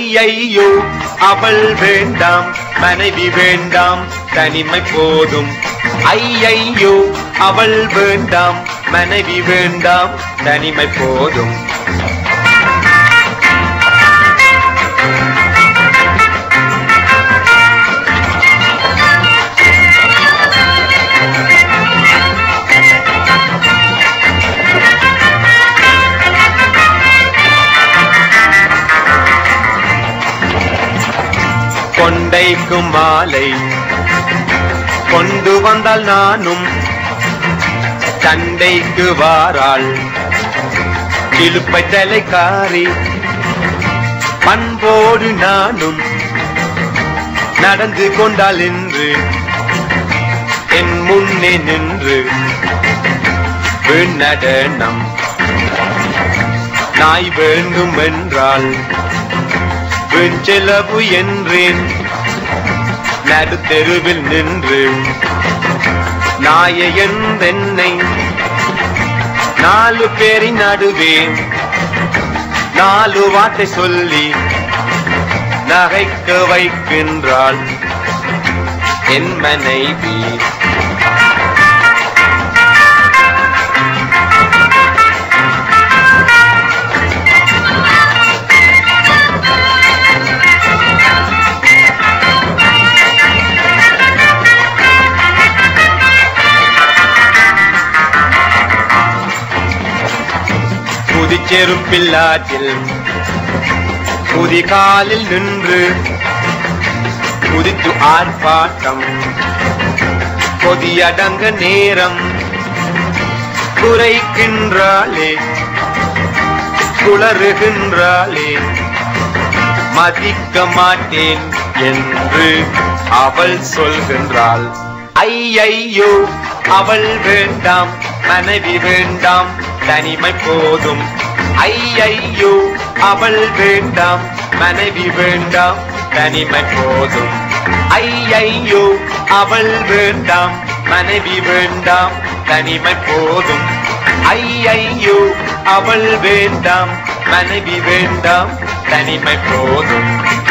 ஐயையோ அவள் வேண்டாம் மனைவி வேண்டாம் தனிமை போதும் ஐயையோ அவள் வேண்டாம் மனைவி வேண்டாம் தனிமை போதும் கொண்டைக்கும் மாலை கொண்டு வந்தால் நானும் சண்டைக்கு வாராள் இழுப்பை தலைக்காரி பண்போடு நானும் நடந்து கொண்டால் என்று என் முன்னே நின்று நடனம் நாய் வேண்டும் என்றால் வெஞ்செலவு என்றேன் நடுத்தெருவில் நின்று நாய என்றென்னை நாலு பேரின் நடுவே நாலு வார்த்தை சொல்லி நகைக்க வைக்கின்றாள் என் மனைவி புதுச்செருப்பில்லாற்றில் புதிகாலில் நின்று குதித்து ஆர்ப்பாட்டம் கொதியடங்க நேரம் குறைக்கின்றாளே குளறுகின்றாளே மதிக்க மாட்டேன் என்று அவள் சொல்கின்றாள் ஐயையோ அவள் வேண்டாம் மனைவி வேண்டாம் தனிமை போதும் ஐயையோ அவள் வேண்டாம் மனைவி வேண்டாம் தனிமை போதும் ஐயையோ அவள் வேண்டாம் மனைவி வேண்டாம் தனிமை போதும் ஐயையோ அவள் வேண்டாம் மனைவி வேண்டாம் தனிமை போதும்